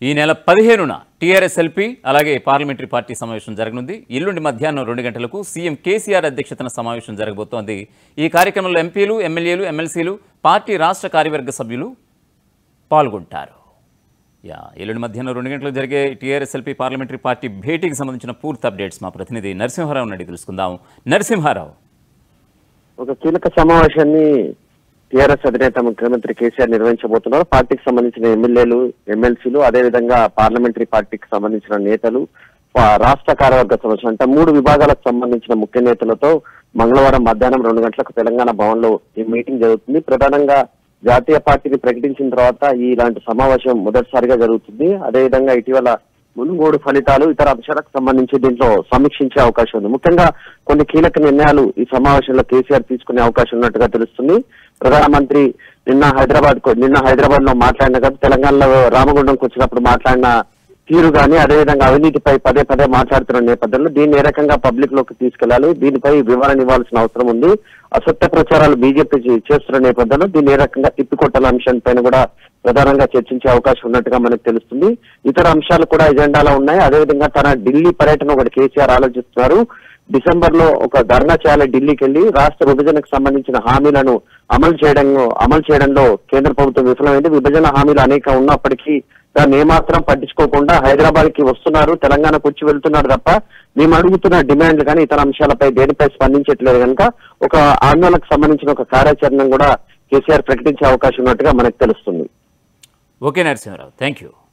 ఈ నెల పదిహేనున టీఆర్ఎస్ ఎల్పీ అలాగే పార్లమెంటరీ పార్టీ సమావేశం జరగనుంది ఎల్లుండి మధ్యాహ్నం రెండు గంటలకు సీఎం కేసీఆర్ అధ్యక్షతన సమావేశం జరగబోతోంది ఈ కార్యక్రమంలో ఎంపీలు ఎమ్మెల్యేలు ఎమ్మెల్సీలు పార్టీ రాష్ట్ర కార్యవర్గ సభ్యులు పాల్గొంటారు యా ఎల్లుండి మధ్యాహ్నం రెండు గంటలకు జరిగే టీఆర్ఎస్ ఎల్పీ పార్లమెంటరీ పార్టీ భేటీకి సంబంధించిన పూర్తి అప్డేట్స్ మా ప్రతినిధి నరసింహారావు నుండి తెలుసుకుందాం నరసింహారావు ఒక కీలక సమావేశాన్ని టీఆర్ఎస్ అధినేత ముఖ్యమంత్రి కేసీఆర్ నిర్వహించబోతున్నారు పార్టీకి సంబంధించిన ఎమ్మెల్యేలు ఎమ్మెల్సీలు అదేవిధంగా పార్లమెంటరీ పార్టీకి సంబంధించిన నేతలు ఆ, రాష్ట్ర కార్యవర్గ సమావేశం అంటే మూడు విభాగాలకు సంబంధించిన ముఖ్య నేతలతో మంగళవారం మధ్యాహ్నం రెండు గంటలకు తెలంగాణ భవన్ లో ఈ మీటింగ్ జరుగుతుంది ప్రధానంగా జాతీయ పార్టీని ప్రకటించిన తర్వాత ఈ ఇలాంటి సమావేశం మొదటిసారిగా జరుగుతుంది అదేవిధంగా ఇటీవల మునుగోడు ఫలితాలు ఇతర అంశాలకు సంబంధించి దీంట్లో సమీక్షించే అవకాశం ఉంది ముఖ్యంగా కొన్ని కీలక నిర్ణయాలు ఈ సమావేశంలో కేసీఆర్ తీసుకునే అవకాశం ఉన్నట్టుగా తెలుస్తుంది ప్రధానమంత్రి నిన్న హైదరాబాద్ కు నిన్న హైదరాబాద్ లో మాట్లాడిన కదా తెలంగాణలో రామగుండంకి వచ్చినప్పుడు మాట్లాడిన తీరు గాని అదేవిధంగా అవినీతిపై పదే పదే మాట్లాడుతున్న నేపథ్యంలో దీన్ని ఏ రకంగా పబ్లిక్ లోకి తీసుకెళ్లాలి దీనిపై వివరణ ఇవ్వాల్సిన అవసరం ఉంది అసత్య ప్రచారాలు బీజేపీ చే- చేస్తున్న నేపథ్యంలో దీన్ని ఏ రకంగా తిప్పికొట్టాల అంశాలపైన కూడా ప్రధానంగా చర్చించే అవకాశం ఉన్నట్టుగా మనకు తెలుస్తుంది ఇతర అంశాలు కూడా ఎజెండాలో ఉన్నాయి అదేవిధంగా తన ఢిల్లీ పర్యటన ఒకటి కేసీఆర్ ఆలోచిస్తున్నారు డిసెంబర్ లో ఒక ధర్నా చేయాలి ఢిల్లీకి వెళ్లి రాష్ట్ర విభజనకు సంబంధించిన హామీలను అమలు చేయడం అమలు చేయడంలో కేంద్ర ప్రభుత్వం విఫలమైంది విభజన హామీలు అనేక ఉన్నప్పటికీ దాన్ని ఏమాత్రం పట్టించుకోకుండా హైదరాబాద్ కి వస్తున్నారు తెలంగాణకు వచ్చి వెళ్తున్నారు తప్ప మేము అడుగుతున్న డిమాండ్లు కానీ ఇతర అంశాలపై దేనిపై స్పందించట్లేదు కనుక ఒక ఆందోళనకు సంబంధించిన ఒక కార్యాచరణ కూడా కేసీఆర్ ప్రకటించే అవకాశం ఉన్నట్టుగా మనకు తెలుస్తుంది ఓకే నరసింహారావు థ్యాంక్ యూ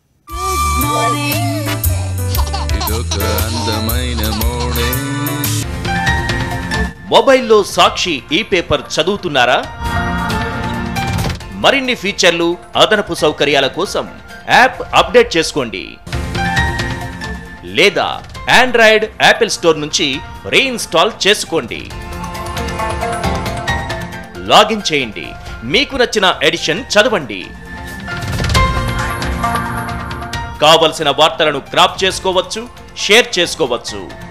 ఇదొక అందమైన మోడే మొబైల్లో సాక్షి ఈ పేపర్ చదువుతున్నారా మరిన్ని ఫీచర్లు అదనపు సౌకర్యాల కోసం యాప్ అప్డేట్ చేసుకోండి లేదా ఆండ్రాయిడ్ యాపిల్ స్టోర్ నుంచి రీఇన్స్టాల్ చేసుకోండి లాగిన్ చేయండి మీకు నచ్చిన ఎడిషన్ చదవండి కావలసిన వార్తలను క్రాప్ చేసుకోవచ్చు షేర్ చేసుకోవచ్చు